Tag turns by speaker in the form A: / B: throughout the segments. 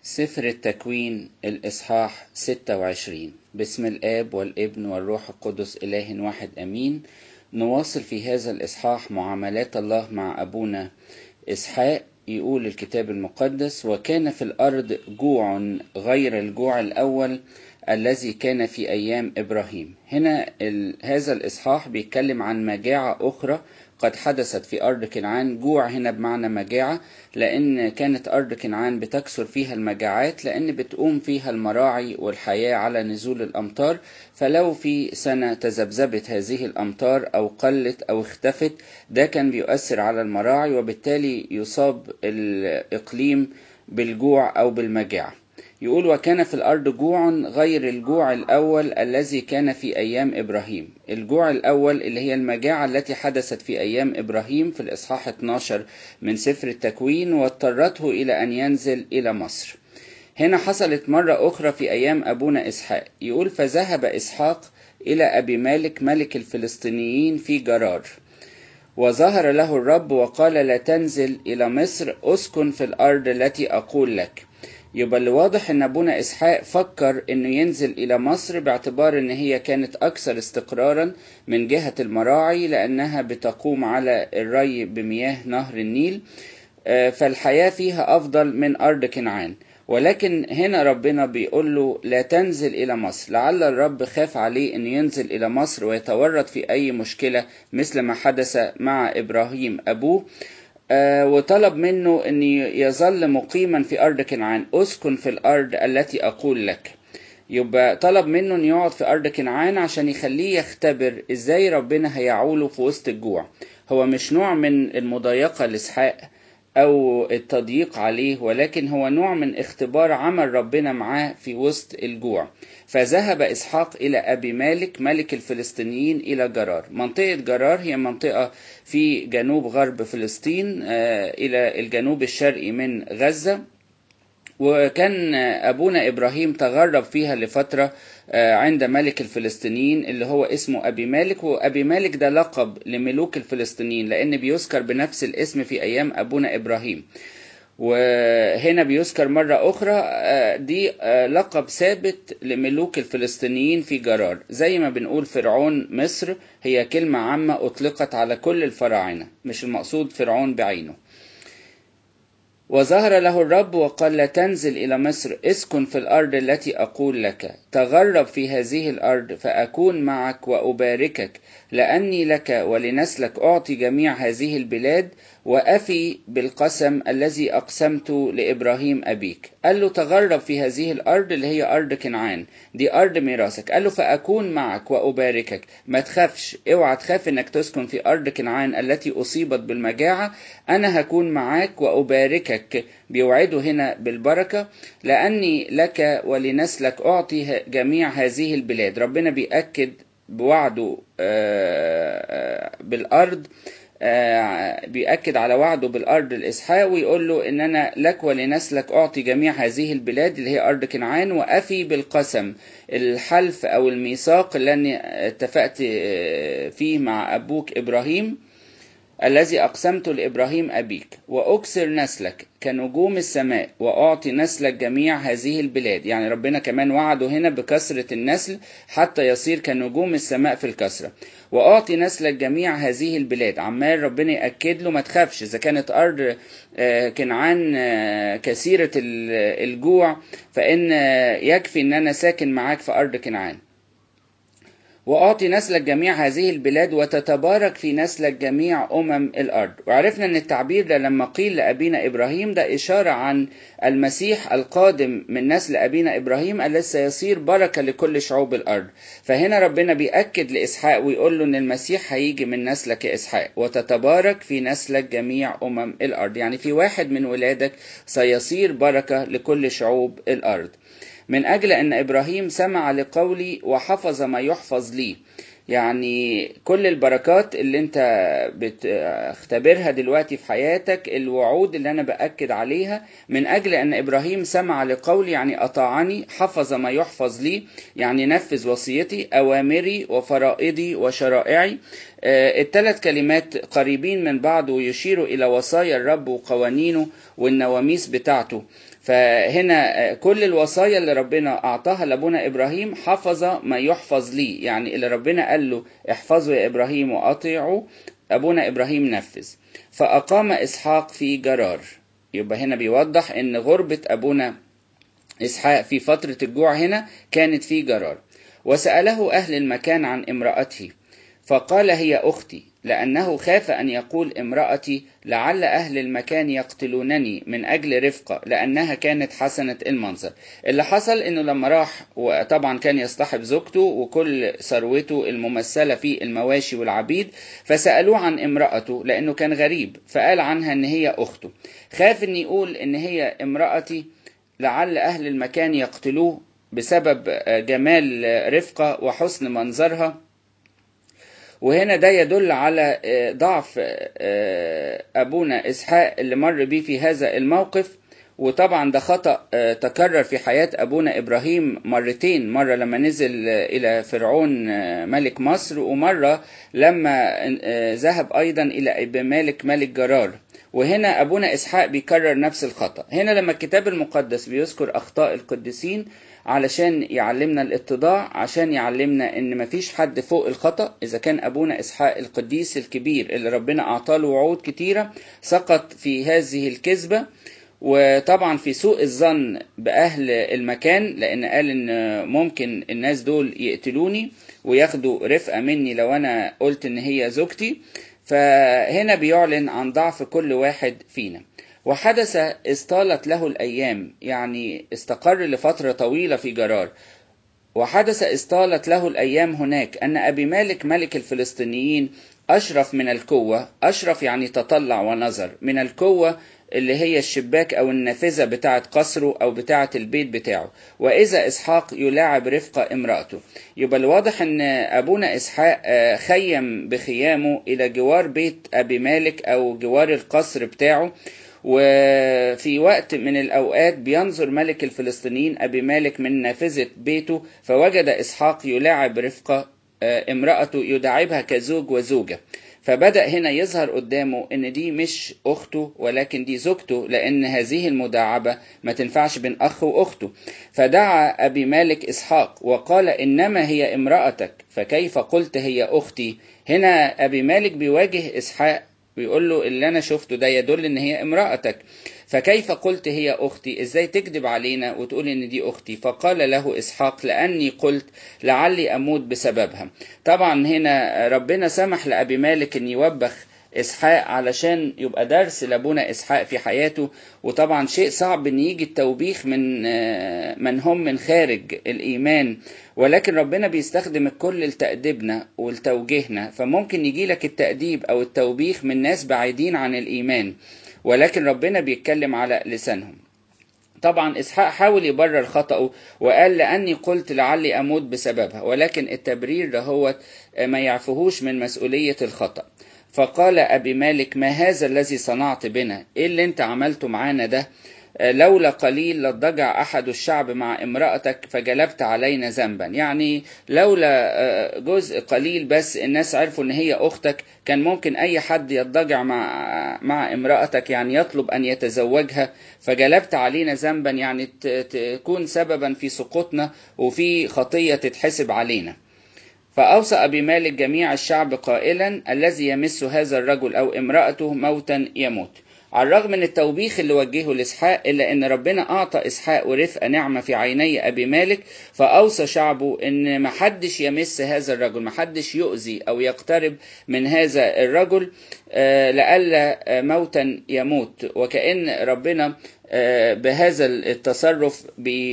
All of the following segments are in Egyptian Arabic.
A: سفر التكوين الإصحاح 26 بسم الآب والابن والروح القدس إله واحد أمين نواصل في هذا الإصحاح معاملات الله مع أبونا إسحاق يقول الكتاب المقدس وكان في الأرض جوع غير الجوع الأول الذي كان في أيام إبراهيم هنا ال... هذا الإصحاح بيتكلم عن مجاعة أخرى قد حدثت في أرض كنعان جوع هنا بمعنى مجاعة لأن كانت أرض كنعان بتكثر فيها المجاعات لأن بتقوم فيها المراعي والحياة على نزول الأمطار فلو في سنة تذبذبت هذه الأمطار أو قلت أو اختفت ده كان بيؤثر على المراعي وبالتالي يصاب الإقليم بالجوع أو بالمجاعة يقول وكان في الأرض جوع غير الجوع الأول الذي كان في أيام إبراهيم الجوع الأول اللي هي المجاعة التي حدثت في أيام إبراهيم في الإصحاح 12 من سفر التكوين واضطرته إلى أن ينزل إلى مصر هنا حصلت مرة أخرى في أيام أبونا إسحاق يقول فذهب إسحاق إلى أبي مالك ملك الفلسطينيين في جرار وظهر له الرب وقال لا تنزل إلى مصر أسكن في الأرض التي أقول لك يبقى اللي واضح ان ابونا اسحاق فكر انه ينزل الى مصر باعتبار ان هي كانت اكثر استقرارا من جهة المراعي لانها بتقوم على الري بمياه نهر النيل فالحياة فيها افضل من ارض كنعان ولكن هنا ربنا بيقول له لا تنزل إلى مصر لعل الرب خاف عليه أن ينزل إلى مصر ويتورط في أي مشكلة مثل ما حدث مع إبراهيم أبوه آه وطلب منه أن يظل مقيما في أرض كنعان أسكن في الأرض التي أقول لك يبقى طلب منه أن يقعد في أرض كنعان عشان يخليه يختبر إزاي ربنا هيعوله في وسط الجوع هو مش نوع من المضايقة لإسحاق أو التضييق عليه ولكن هو نوع من اختبار عمل ربنا معاه في وسط الجوع فذهب إسحاق إلى أبي مالك ملك الفلسطينيين إلى جرار منطقة جرار هي منطقة في جنوب غرب فلسطين إلى الجنوب الشرقي من غزة وكان أبونا إبراهيم تغرب فيها لفترة عند ملك الفلسطينيين اللي هو اسمه أبي مالك وأبي مالك ده لقب لملوك الفلسطينيين لأن بيذكر بنفس الاسم في أيام أبونا إبراهيم وهنا بيذكر مرة أخرى دي لقب ثابت لملوك الفلسطينيين في جرار زي ما بنقول فرعون مصر هي كلمة عامة أطلقت على كل الفراعنة مش المقصود فرعون بعينه وظهر له الرب وقال لا تنزل إلى مصر اسكن في الأرض التي أقول لك تغرب في هذه الأرض فأكون معك وأباركك لأني لك ولنسلك أعطي جميع هذه البلاد وأفي بالقسم الذي أقسمت لإبراهيم أبيك قال له تغرب في هذه الأرض اللي هي أرض كنعان دي أرض ميراثك قال له فأكون معك وأباركك ما تخافش اوعى تخاف انك تسكن في أرض كنعان التي أصيبت بالمجاعة أنا هكون معاك وأباركك بيوعده هنا بالبركة لأني لك ولنسلك أعطي جميع هذه البلاد ربنا بيأكد بوعده بالأرض بيأكد على وعده بالأرض الإسحاق ويقول له إن أنا لك ولنسلك أعطي جميع هذه البلاد اللي هي أرض كنعان وأفي بالقسم الحلف أو الميثاق اللي أنا اتفقت فيه مع أبوك إبراهيم الذي أقسمت لإبراهيم أبيك وأكسر نسلك كنجوم السماء وأعطي نسلك جميع هذه البلاد يعني ربنا كمان وعده هنا بكثرة النسل حتى يصير كنجوم السماء في الكثرة وأعطي نسلك جميع هذه البلاد عمال ربنا يأكد له ما تخافش إذا كانت أرض كنعان كثيرة الجوع فإن يكفي إن أنا ساكن معاك في أرض كنعان وأعطي نسلك جميع هذه البلاد وتتبارك في نسلك جميع أمم الأرض وعرفنا أن التعبير ده لما قيل لأبينا إبراهيم ده إشارة عن المسيح القادم من نسل أبينا إبراهيم الذي سيصير بركة لكل شعوب الأرض فهنا ربنا بيأكد لإسحاق ويقول له أن المسيح هيجي من نسلك إسحاق وتتبارك في نسلك جميع أمم الأرض يعني في واحد من ولادك سيصير بركة لكل شعوب الأرض من أجل أن إبراهيم سمع لقولي وحفظ ما يحفظ لي يعني كل البركات اللي انت بتختبرها دلوقتي في حياتك الوعود اللي انا بأكد عليها من اجل ان ابراهيم سمع لقولي يعني اطاعني حفظ ما يحفظ لي يعني نفذ وصيتي اوامري وفرائضي وشرائعي الثلاث كلمات قريبين من بعض ويشيروا الى وصايا الرب وقوانينه والنواميس بتاعته فهنا كل الوصايا اللي ربنا أعطاها لأبونا إبراهيم حفظ ما يحفظ ليه يعني اللي ربنا قال له احفظوا يا إبراهيم وأطيعوا أبونا إبراهيم نفذ فأقام إسحاق في جرار يبقى هنا بيوضح إن غربة أبونا إسحاق في فترة الجوع هنا كانت في جرار وسأله أهل المكان عن امرأته فقال هي أختي لأنه خاف أن يقول امرأتي لعل أهل المكان يقتلونني من أجل رفقة لأنها كانت حسنة المنظر اللي حصل أنه لما راح وطبعا كان يصطحب زوجته وكل ثروته الممثلة في المواشي والعبيد فسألوه عن امرأته لأنه كان غريب فقال عنها أن هي أخته خاف أن يقول أن هي امرأتي لعل أهل المكان يقتلوه بسبب جمال رفقة وحسن منظرها وهنا ده يدل على ضعف أبونا إسحاق اللي مر بيه في هذا الموقف وطبعا ده خطأ تكرر في حياة أبونا إبراهيم مرتين مرة لما نزل إلى فرعون ملك مصر ومرة لما ذهب أيضا إلى أبيمالك ملك جرار وهنا أبونا إسحاق بيكرر نفس الخطأ هنا لما الكتاب المقدس بيذكر أخطاء القديسين علشان يعلمنا الاتضاع عشان يعلمنا ان مفيش حد فوق الخطأ اذا كان ابونا اسحاق القديس الكبير اللي ربنا اعطاله وعود كتيرة سقط في هذه الكذبة وطبعا في سوء الظن باهل المكان لان قال ان ممكن الناس دول يقتلوني وياخدوا رفقة مني لو انا قلت ان هي زوجتي فهنا بيعلن عن ضعف كل واحد فينا وحدث استالت له الأيام يعني استقر لفترة طويلة في جرار وحدث استالت له الأيام هناك أن أبي مالك ملك الفلسطينيين أشرف من الكوة أشرف يعني تطلع ونظر من الكوة اللي هي الشباك أو النافذة بتاعة قصره أو بتاعة البيت بتاعه وإذا إسحاق يلاعب رفقة امرأته يبقى الواضح أن أبونا إسحاق خيم بخيامه إلى جوار بيت أبي مالك أو جوار القصر بتاعه وفي وقت من الأوقات بينظر ملك الفلسطينيين أبي مالك من نافذة بيته فوجد إسحاق يلاعب رفقة امرأته يداعبها كزوج وزوجة فبدأ هنا يظهر قدامه ان دي مش اخته ولكن دي زوجته لان هذه المداعبة ما تنفعش بين اخ واخته فدعا ابي مالك اسحاق وقال انما هي امرأتك فكيف قلت هي اختي هنا ابي مالك بيواجه اسحاق بيقول له اللي انا شفته ده يدل ان هي امرأتك فكيف قلت هي اختي ازاي تكذب علينا وتقول ان دي اختي فقال له اسحاق لاني قلت لعلي اموت بسببها طبعا هنا ربنا سمح لابي مالك ان يوبخ اسحاق علشان يبقى درس لابونا اسحاق في حياته وطبعا شيء صعب ان يجي التوبيخ من من هم من خارج الايمان ولكن ربنا بيستخدم الكل لتأديبنا ولتوجيهنا فممكن يجي لك التأديب او التوبيخ من ناس بعيدين عن الايمان ولكن ربنا بيتكلم على لسانهم طبعا اسحاق حاول يبرر خطأه وقال لأني قلت لعلي أموت بسببها ولكن التبرير ده هو ما يعفهوش من مسؤولية الخطأ فقال أبي مالك ما هذا الذي صنعت بنا إيه اللي انت عملته معانا ده لولا قليل لضجع أحد الشعب مع امرأتك فجلبت علينا ذنبا يعني لولا جزء قليل بس الناس عرفوا ان هي أختك كان ممكن أي حد يضجع مع, مع امرأتك يعني يطلب أن يتزوجها فجلبت علينا ذنبا يعني تكون سببا في سقوطنا وفي خطية تتحسب علينا فأوصى أبي مالك جميع الشعب قائلا الذي يمس هذا الرجل أو امرأته موتا يموت على الرغم من التوبيخ اللي وجهه لإسحاق إلا أن ربنا أعطى إسحاق ورفقة نعمة في عيني أبي مالك فأوصى شعبه أن محدش يمس هذا الرجل محدش يؤذي أو يقترب من هذا الرجل لئلا موتا يموت وكأن ربنا بهذا التصرف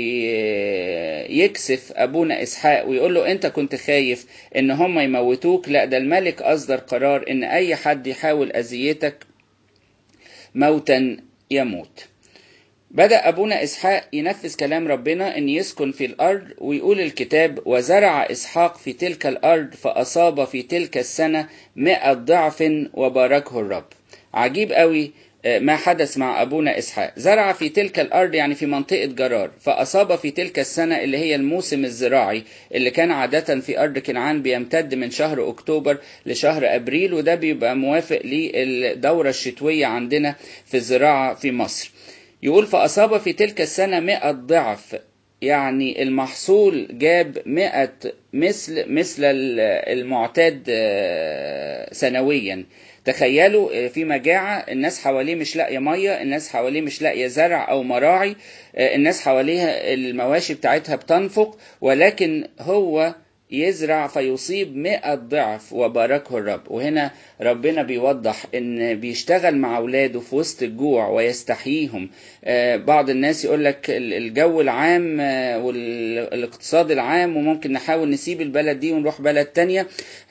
A: بيكسف ابونا اسحاق ويقول له انت كنت خايف ان هم يموتوك لا ده الملك اصدر قرار ان اي حد يحاول اذيتك موتا يموت بدأ أبونا إسحاق ينفذ كلام ربنا أن يسكن في الأرض ويقول الكتاب وزرع إسحاق في تلك الأرض فأصاب في تلك السنة مئة ضعف وباركه الرب عجيب قوي ما حدث مع أبونا إسحاق زرع في تلك الأرض يعني في منطقة جرار فأصاب في تلك السنة اللي هي الموسم الزراعي اللي كان عادة في أرض كنعان بيمتد من شهر أكتوبر لشهر أبريل وده بيبقى موافق للدورة الشتوية عندنا في الزراعة في مصر يقول فأصاب في تلك السنة مئة ضعف يعني المحصول جاب مئة مثل مثل المعتاد سنويا تخيلوا في مجاعة الناس حواليه مش لاقية مية الناس حواليه مش لاقية زرع أو مراعي الناس حواليها المواشي بتاعتها بتنفق ولكن هو يزرع فيصيب مئة ضعف وباركه الرب وهنا ربنا بيوضح ان بيشتغل مع اولاده في وسط الجوع ويستحييهم بعض الناس يقول لك الجو العام والاقتصاد العام وممكن نحاول نسيب البلد دي ونروح بلد تانية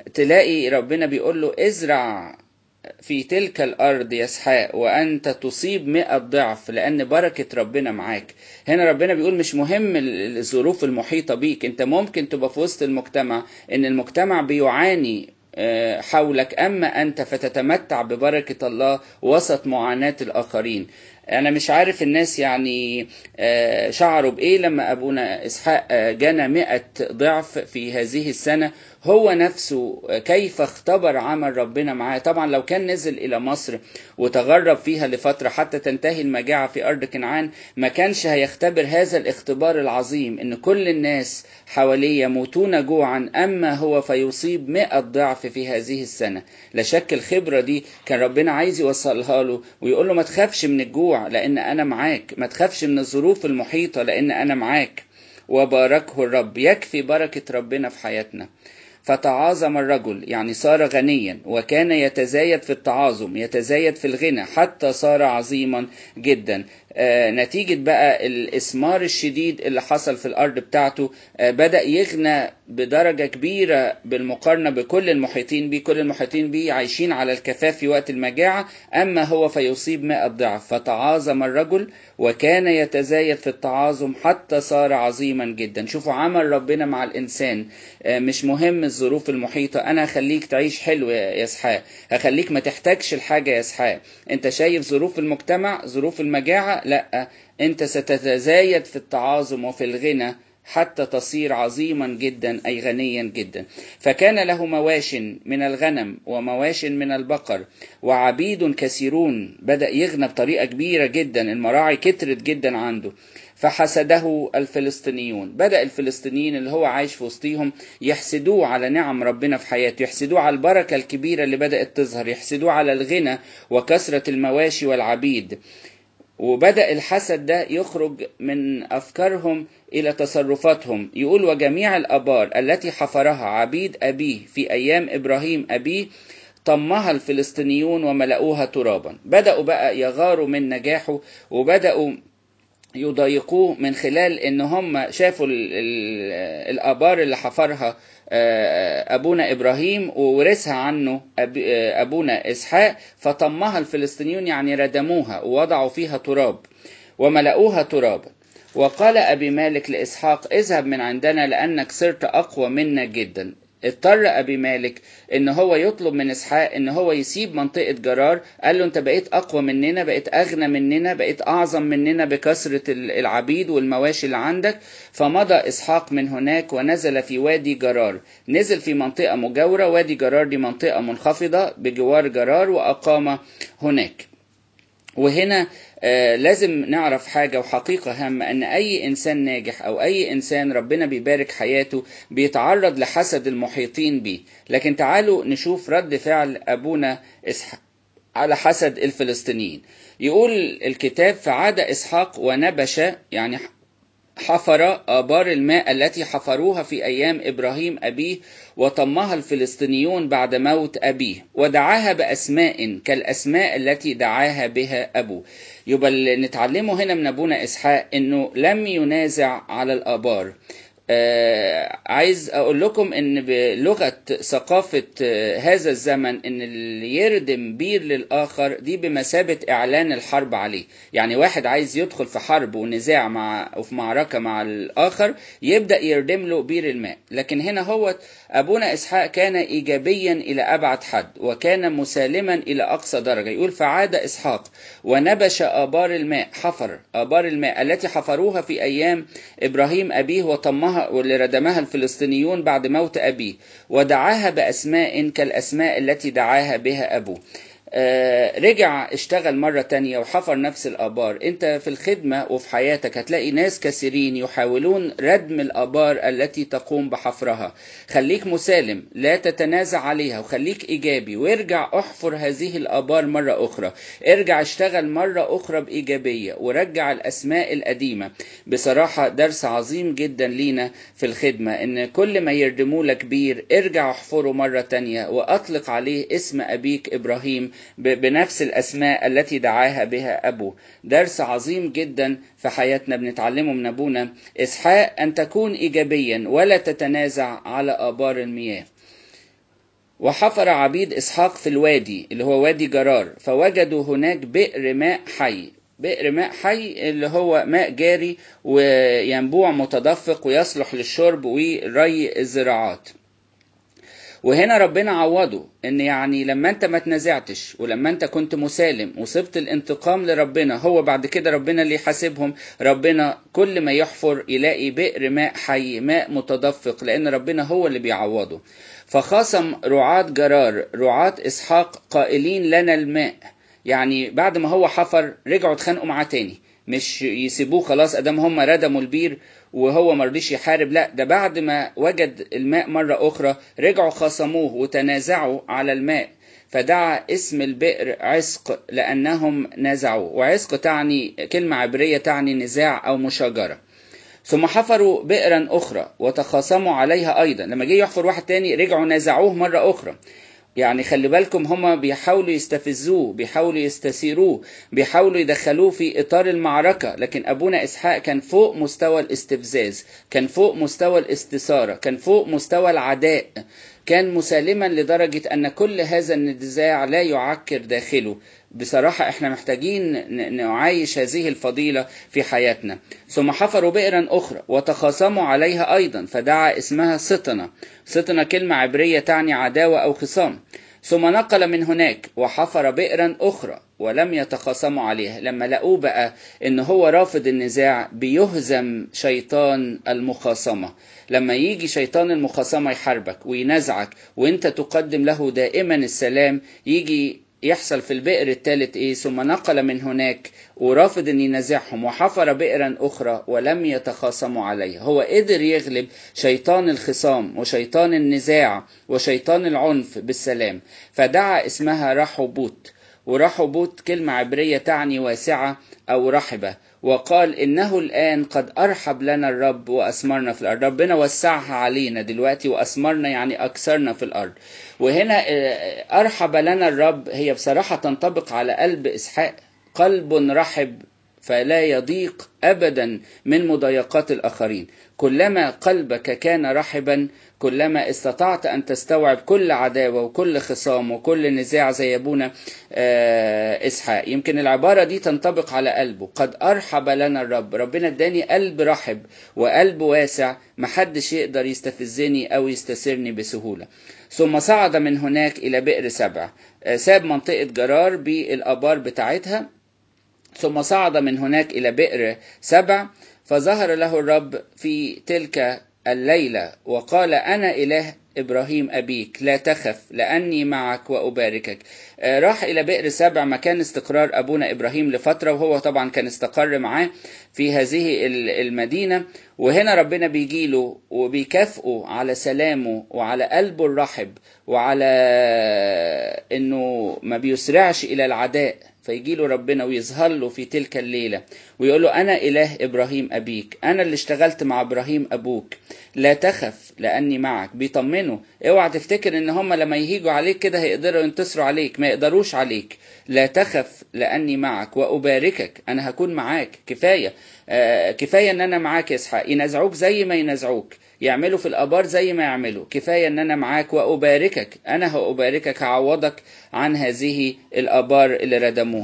A: تلاقي ربنا بيقول له ازرع في تلك الأرض يسحاق وأنت تصيب مئة ضعف لأن بركة ربنا معاك هنا ربنا بيقول مش مهم الظروف المحيطة بيك أنت ممكن تبقى في وسط المجتمع إن المجتمع بيعاني حولك أما أنت فتتمتع ببركة الله وسط معاناة الآخرين أنا مش عارف الناس يعني شعروا بإيه لما أبونا إسحاق جنى مئة ضعف في هذه السنة هو نفسه كيف اختبر عمل ربنا معاه طبعا لو كان نزل إلى مصر وتغرب فيها لفترة حتى تنتهي المجاعة في أرض كنعان ما كانش هيختبر هذا الاختبار العظيم إن كل الناس حواليه يموتون جوعا أما هو فيصيب مئة ضعف في هذه السنة لا شك الخبرة دي كان ربنا عايز يوصلها له ويقول له ما تخافش من الجوع لأن أنا معاك ما تخافش من الظروف المحيطة لأن أنا معاك وباركه الرب يكفي بركة ربنا في حياتنا فتعاظم الرجل يعني صار غنيا وكان يتزايد في التعاظم يتزايد في الغنى حتى صار عظيما جدا آه نتيجة بقى الإثمار الشديد اللي حصل في الأرض بتاعته آه بدأ يغنى بدرجة كبيرة بالمقارنة بكل المحيطين بيه كل المحيطين بيه عايشين على الكفاف في وقت المجاعة أما هو فيصيب ماء الضعف فتعاظم الرجل وكان يتزايد في التعاظم حتى صار عظيما جدا شوفوا عمل ربنا مع الإنسان آه مش مهم الظروف المحيطة أنا هخليك تعيش حلو يا إسحاق هخليك ما تحتاجش الحاجة يا إسحاق أنت شايف ظروف المجتمع ظروف المجاعة لا أنت ستتزايد في التعاظم وفي الغنى حتى تصير عظيما جدا أي غنيا جدا فكان له مواش من الغنم ومواش من البقر وعبيد كثيرون بدأ يغنى بطريقة كبيرة جدا المراعي كترت جدا عنده فحسده الفلسطينيون بدأ الفلسطينيين اللي هو عايش في وسطيهم يحسدوه على نعم ربنا في حياته يحسدوه على البركة الكبيرة اللي بدأت تظهر يحسدوه على الغنى وكثرة المواشي والعبيد وبدأ الحسد ده يخرج من أفكارهم إلى تصرفاتهم يقول وجميع الأبار التي حفرها عبيد أبيه في أيام إبراهيم أبيه طمها الفلسطينيون وملأوها ترابا بدأوا بقى يغاروا من نجاحه وبدأوا يضايقوه من خلال ان هم شافوا الابار اللي حفرها ابونا ابراهيم وورثها عنه ابونا اسحاق فطمها الفلسطينيون يعني ردموها ووضعوا فيها تراب وملأوها ترابا وقال ابي مالك لاسحاق اذهب من عندنا لانك صرت اقوى منا جدا اضطر ابي مالك ان هو يطلب من اسحاق ان هو يسيب منطقه جرار قال له انت بقيت اقوى مننا بقيت اغنى مننا بقيت اعظم مننا بكثره العبيد والمواشي اللي عندك فمضى اسحاق من هناك ونزل في وادي جرار نزل في منطقه مجاوره وادي جرار دي منطقه منخفضه بجوار جرار واقام هناك وهنا آه لازم نعرف حاجة وحقيقة هامة أن أي إنسان ناجح أو أي إنسان ربنا بيبارك حياته بيتعرض لحسد المحيطين بيه لكن تعالوا نشوف رد فعل أبونا إسحاق على حسد الفلسطينيين يقول الكتاب فعاد إسحاق ونبش يعني حفر آبار الماء التي حفروها في أيام إبراهيم أبيه وطمها الفلسطينيون بعد موت أبيه ودعاها بأسماء كالأسماء التي دعاها بها أبوه يبقى اللي نتعلمه هنا من أبونا إسحاق أنه لم ينازع على الآبار آه عايز اقول لكم ان بلغه ثقافه آه هذا الزمن ان اللي يردم بير للاخر دي بمثابه اعلان الحرب عليه يعني واحد عايز يدخل في حرب ونزاع مع وفي معركه مع الاخر يبدا يردم له بير الماء لكن هنا هو ابونا اسحاق كان ايجابيا الى ابعد حد وكان مسالما الى اقصى درجه يقول فعاد اسحاق ونبش ابار الماء حفر ابار الماء التي حفروها في ايام ابراهيم ابيه وطمها واللي ردمها الفلسطينيون بعد موت أبيه ودعاها بأسماء كالأسماء التي دعاها بها أبوه آه، رجع اشتغل مرة تانية وحفر نفس الآبار انت في الخدمة وفي حياتك هتلاقي ناس كثيرين يحاولون ردم الآبار التي تقوم بحفرها خليك مسالم لا تتنازع عليها وخليك إيجابي وارجع احفر هذه الآبار مرة أخرى ارجع اشتغل مرة أخرى بإيجابية ورجع الأسماء القديمة بصراحة درس عظيم جدا لينا في الخدمة ان كل ما يردموا لك كبير ارجع احفره مرة تانية وأطلق عليه اسم أبيك إبراهيم بنفس الأسماء التي دعاها بها أبوه درس عظيم جدا في حياتنا بنتعلمه من أبونا إسحاق أن تكون إيجابيا ولا تتنازع على آبار المياه وحفر عبيد إسحاق في الوادي اللي هو وادي جرار فوجدوا هناك بئر ماء حي بئر ماء حي اللي هو ماء جاري وينبوع متدفق ويصلح للشرب وري الزراعات وهنا ربنا عوضه ان يعني لما انت ما تنازعتش ولما انت كنت مسالم وصبت الانتقام لربنا هو بعد كده ربنا اللي يحاسبهم ربنا كل ما يحفر يلاقي بئر ماء حي ماء متدفق لان ربنا هو اللي بيعوضه فخاصم رعاة جرار رعاة اسحاق قائلين لنا الماء يعني بعد ما هو حفر رجعوا اتخانقوا معاه تاني مش يسيبوه خلاص ادام هم ردموا البير وهو مرضيش يحارب لا ده بعد ما وجد الماء مرة أخرى رجعوا خصموه وتنازعوا على الماء فدعا اسم البئر عسق لأنهم نزعوا وعسق تعني كلمة عبرية تعني نزاع أو مشاجرة ثم حفروا بئرا أخرى وتخاصموا عليها أيضا لما جه يحفر واحد تاني رجعوا نزعوه مرة أخرى يعني خلي بالكم هما بيحاولوا يستفزوه بيحاولوا يستثيروه بيحاولوا يدخلوه في إطار المعركة لكن أبونا إسحاق كان فوق مستوى الاستفزاز كان فوق مستوى الاستثارة كان فوق مستوى العداء كان مسالما لدرجة أن كل هذا النزاع لا يعكر داخله بصراحة احنا محتاجين نعايش هذه الفضيلة في حياتنا ثم حفروا بئرا أخرى وتخاصموا عليها أيضا فدعا اسمها سطنة سطنة كلمة عبرية تعني عداوة أو خصام ثم نقل من هناك وحفر بئرا أخرى ولم يتخاصموا عليها لما لقوه بقى ان هو رافض النزاع بيهزم شيطان المخاصمة لما يجي شيطان المخاصمة يحاربك وينزعك وانت تقدم له دائما السلام يجي يحصل في البئر الثالث ايه ثم نقل من هناك ورافض ان ينازعهم وحفر بئرا اخرى ولم يتخاصموا عليه هو قدر يغلب شيطان الخصام وشيطان النزاع وشيطان العنف بالسلام فدعا اسمها رحبوت ورحبوت كلمة عبرية تعني واسعة أو رحبة وقال إنه الآن قد أرحب لنا الرب وأثمرنا في الأرض ربنا وسعها علينا دلوقتي وأثمرنا يعني أكثرنا في الأرض وهنا أرحب لنا الرب هي بصراحة تنطبق على قلب إسحاق قلب رحب فلا يضيق ابدا من مضايقات الاخرين كلما قلبك كان رحبا كلما استطعت ان تستوعب كل عداوه وكل خصام وكل نزاع زي ابونا اسحاق يمكن العباره دي تنطبق على قلبه قد ارحب لنا الرب ربنا اداني قلب رحب وقلب واسع محدش يقدر يستفزني او يستسرني بسهوله ثم صعد من هناك الى بئر سبع ساب منطقه جرار بالابار بتاعتها ثم صعد من هناك إلى بئر سبع فظهر له الرب في تلك الليلة وقال أنا إله إبراهيم أبيك لا تخف لأني معك وأباركك راح إلى بئر سبع مكان استقرار أبونا إبراهيم لفترة وهو طبعا كان استقر معاه في هذه المدينة وهنا ربنا بيجيله وبيكافئه على سلامه وعلى قلبه الرحب وعلى انه ما بيسرعش الى العداء فيجي له ربنا ويظهر له في تلك الليلة ويقول له أنا إله إبراهيم أبيك أنا اللي اشتغلت مع إبراهيم أبوك لا تخف لأني معك بيطمنه اوعى تفتكر إن هم لما يهيجوا عليك كده هيقدروا ينتصروا عليك ما يقدروش عليك لا تخف لأني معك وأباركك أنا هكون معاك كفاية آه كفاية إن أنا معاك يا إسحاق ينازعوك زي ما ينازعوك يعملوا في الابار زي ما يعملوا كفايه ان انا معاك واباركك انا هاباركك هعوضك عن هذه الابار اللي ردموها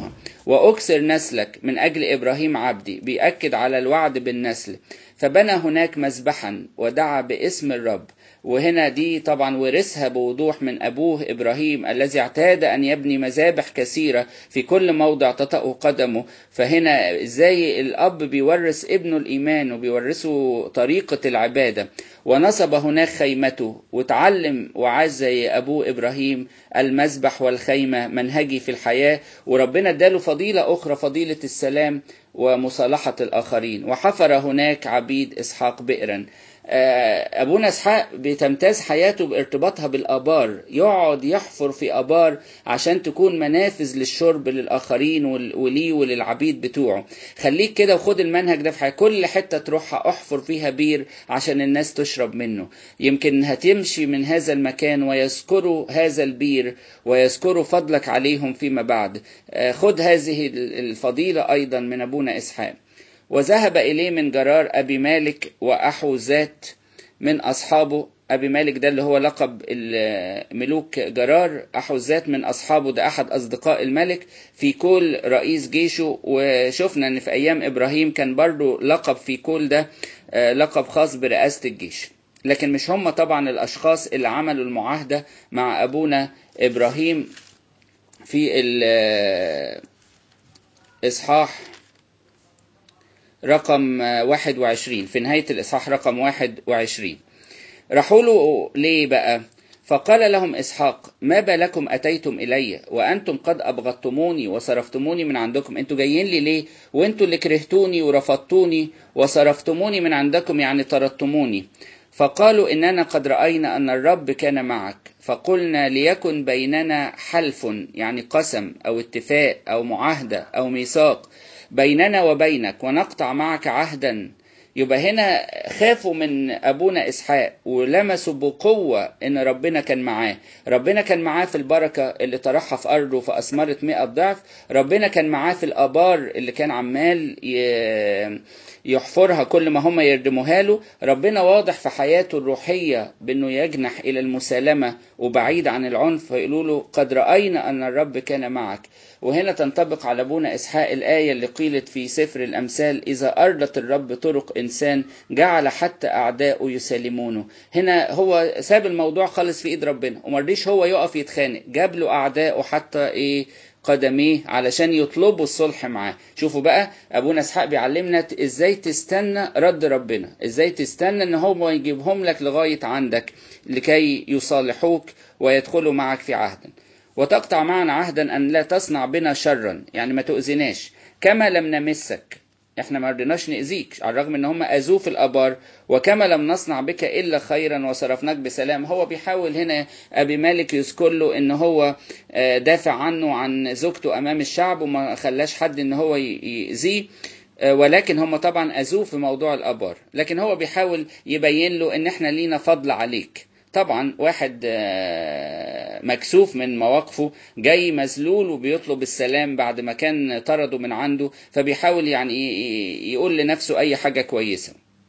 A: وأكسر نسلك من أجل إبراهيم عبدي بيأكد على الوعد بالنسل فبنى هناك مذبحا ودعا باسم الرب وهنا دي طبعا ورثها بوضوح من أبوه إبراهيم الذي اعتاد أن يبني مذابح كثيرة في كل موضع تطأ قدمه فهنا إزاي الأب بيورث ابنه الإيمان وبيورثه طريقة العبادة ونصب هناك خيمته وتعلم وعاش زي أبوه إبراهيم المذبح والخيمة منهجي في الحياة وربنا اداله فضيلة أخرى فضيلة السلام ومصالحة الآخرين وحفر هناك عبيد إسحاق بئرا أبونا إسحاق بتمتاز حياته بارتباطها بالآبار يقعد يحفر في آبار عشان تكون منافذ للشرب للآخرين وليه وللعبيد بتوعه خليك كده وخد المنهج ده في حياتك كل حتة تروحها احفر فيها بير عشان الناس تشرب منه يمكن هتمشي من هذا المكان ويذكروا هذا البير ويذكروا فضلك عليهم فيما بعد خد هذه الفضيلة أيضا من أبونا إسحاق وذهب إليه من جرار أبي مالك وأحوزات من أصحابه أبي مالك ده اللي هو لقب ملوك جرار أحوزات من أصحابه ده أحد أصدقاء الملك في كل رئيس جيشه وشفنا أن في أيام إبراهيم كان برضو لقب في كل ده لقب خاص برئاسة الجيش لكن مش هم طبعا الأشخاص اللي عملوا المعاهدة مع أبونا إبراهيم في الإصحاح رقم 21 في نهاية الإصحاح رقم 21 راحوا له ليه بقى فقال لهم إسحاق ما بالكم أتيتم إلي وأنتم قد أبغضتموني وصرفتموني من عندكم أنتوا جايين لي ليه وأنتوا اللي كرهتوني ورفضتوني وصرفتموني من عندكم يعني طردتموني فقالوا إننا قد رأينا أن الرب كان معك فقلنا ليكن بيننا حلف يعني قسم أو اتفاق أو معاهدة أو ميثاق بيننا وبينك ونقطع معك عهدا يبقى هنا خافوا من ابونا اسحاق ولمسوا بقوه ان ربنا كان معاه ربنا كان معاه في البركه اللي طرحها في ارضه فاثمرت 100 ضعف ربنا كان معاه في الابار اللي كان عمال يحفرها كل ما هم يردموها له ربنا واضح في حياته الروحيه بانه يجنح الى المسالمه وبعيد عن العنف فيقولوا له قد راينا ان الرب كان معك وهنا تنطبق على ابونا اسحاق الايه اللي قيلت في سفر الامثال اذا ارضت الرب طرق انسان جعل حتى اعداؤه يسالمونه هنا هو ساب الموضوع خالص في ايد ربنا ومرضيش هو يقف يتخانق جاب له اعداؤه حتى ايه قدميه علشان يطلبوا الصلح معاه شوفوا بقى ابونا اسحاق بيعلمنا ازاي تستنى رد ربنا ازاي تستنى ان هو يجيبهم لك لغايه عندك لكي يصالحوك ويدخلوا معك في عهد وتقطع معنا عهدا ان لا تصنع بنا شرا يعني ما تؤذناش كما لم نمسك احنا ما رضيناش نأذيك على الرغم ان هم اذوه في الابار وكما لم نصنع بك الا خيرا وصرفناك بسلام هو بيحاول هنا ابي مالك يذكر له ان هو دافع عنه عن زوجته امام الشعب وما خلاش حد ان هو يأذيه ولكن هم طبعا اذوه في موضوع الابار لكن هو بيحاول يبين له ان احنا لينا فضل عليك طبعا واحد مكسوف من مواقفه جاي مذلول وبيطلب السلام بعد ما كان طرده من عنده فبيحاول يعني يقول لنفسه اي حاجه كويسه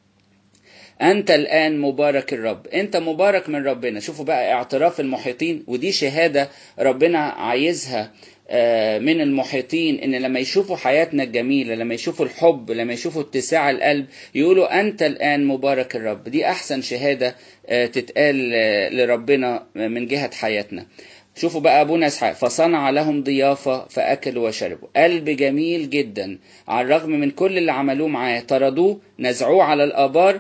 A: انت الان مبارك الرب انت مبارك من ربنا شوفوا بقى اعتراف المحيطين ودي شهاده ربنا عايزها من المحيطين ان لما يشوفوا حياتنا الجميله لما يشوفوا الحب لما يشوفوا اتساع القلب يقولوا انت الان مبارك الرب دي احسن شهاده تتقال لربنا من جهه حياتنا شوفوا بقى ابونا اسحاق فصنع لهم ضيافه فاكلوا وشربوا قلب جميل جدا على الرغم من كل اللي عملوه معاه طردوه نزعوه على الابار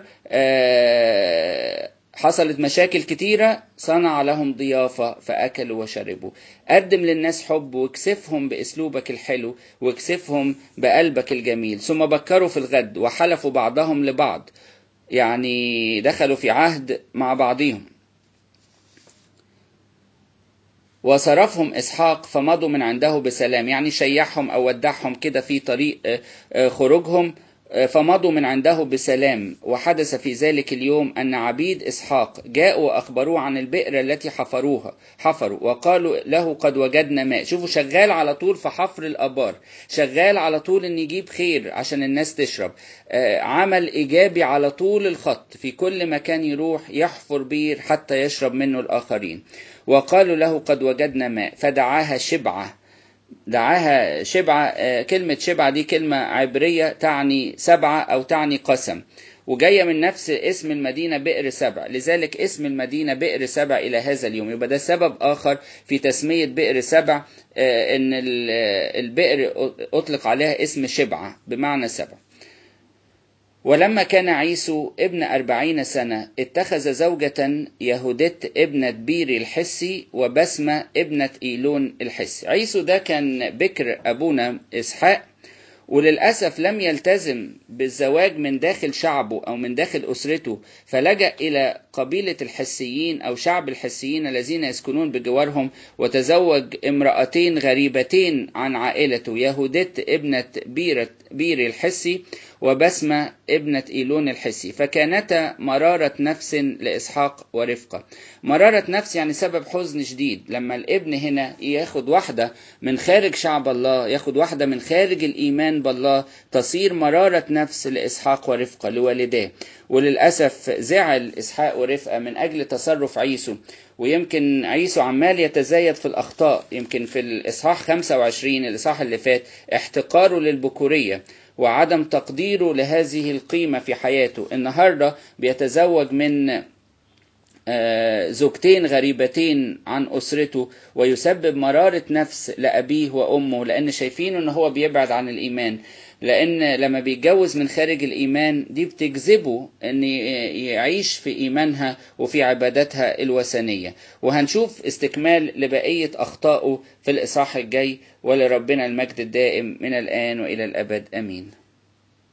A: حصلت مشاكل كتيرة صنع لهم ضيافة فأكلوا وشربوا قدم للناس حب واكسفهم بأسلوبك الحلو واكسفهم بقلبك الجميل ثم بكروا في الغد وحلفوا بعضهم لبعض يعني دخلوا في عهد مع بعضهم وصرفهم إسحاق فمضوا من عنده بسلام يعني شيعهم أو ودعهم كده في طريق خروجهم فمضوا من عنده بسلام وحدث في ذلك اليوم أن عبيد إسحاق جاءوا وأخبروه عن البئر التي حفروها حفروا وقالوا له قد وجدنا ماء شوفوا شغال على طول في حفر الأبار شغال على طول أن يجيب خير عشان الناس تشرب عمل إيجابي على طول الخط في كل مكان يروح يحفر بير حتى يشرب منه الآخرين وقالوا له قد وجدنا ماء فدعاها شبعة دعاها شبعة كلمة شبعة دي كلمة عبرية تعني سبعة أو تعني قسم وجاية من نفس اسم المدينة بئر سبع لذلك اسم المدينة بئر سبع إلى هذا اليوم يبقى ده سبب آخر في تسمية بئر سبع إن البئر أطلق عليها اسم شبعة بمعنى سبع ولما كان عيسو ابن أربعين سنة اتخذ زوجة يهودت ابنة بيري الحسي وبسمة ابنة إيلون الحسي عيسو ده كان بكر أبونا إسحاق وللأسف لم يلتزم بالزواج من داخل شعبه أو من داخل أسرته فلجأ إلى قبيلة الحسيين أو شعب الحسيين الذين يسكنون بجوارهم وتزوج امرأتين غريبتين عن عائلته يهودت ابنة بيرة بير الحسي وبسمة ابنة إيلون الحسي فكانتا مرارة نفس لإسحاق ورفقة مرارة نفس يعني سبب حزن شديد لما الابن هنا ياخد واحدة من خارج شعب الله ياخد واحدة من خارج الإيمان بالله تصير مرارة نفس لإسحاق ورفقة لوالديه وللأسف زعل إسحاق ورفقة من أجل تصرف عيسو ويمكن عيسو عمال يتزايد في الأخطاء يمكن في الإصحاح 25 الإصحاح اللي فات احتقاره للبكورية وعدم تقديره لهذه القيمة في حياته النهاردة بيتزوج من زوجتين غريبتين عن أسرته ويسبب مرارة نفس لأبيه وأمه لأن شايفين أنه هو بيبعد عن الإيمان لأن لما بيتجوز من خارج الإيمان دي بتجذبه أن يعيش في إيمانها وفي عبادتها الوثنية وهنشوف استكمال لبقية أخطائه في الإصحاح الجاي ولربنا المجد الدائم من الآن وإلى الأبد أمين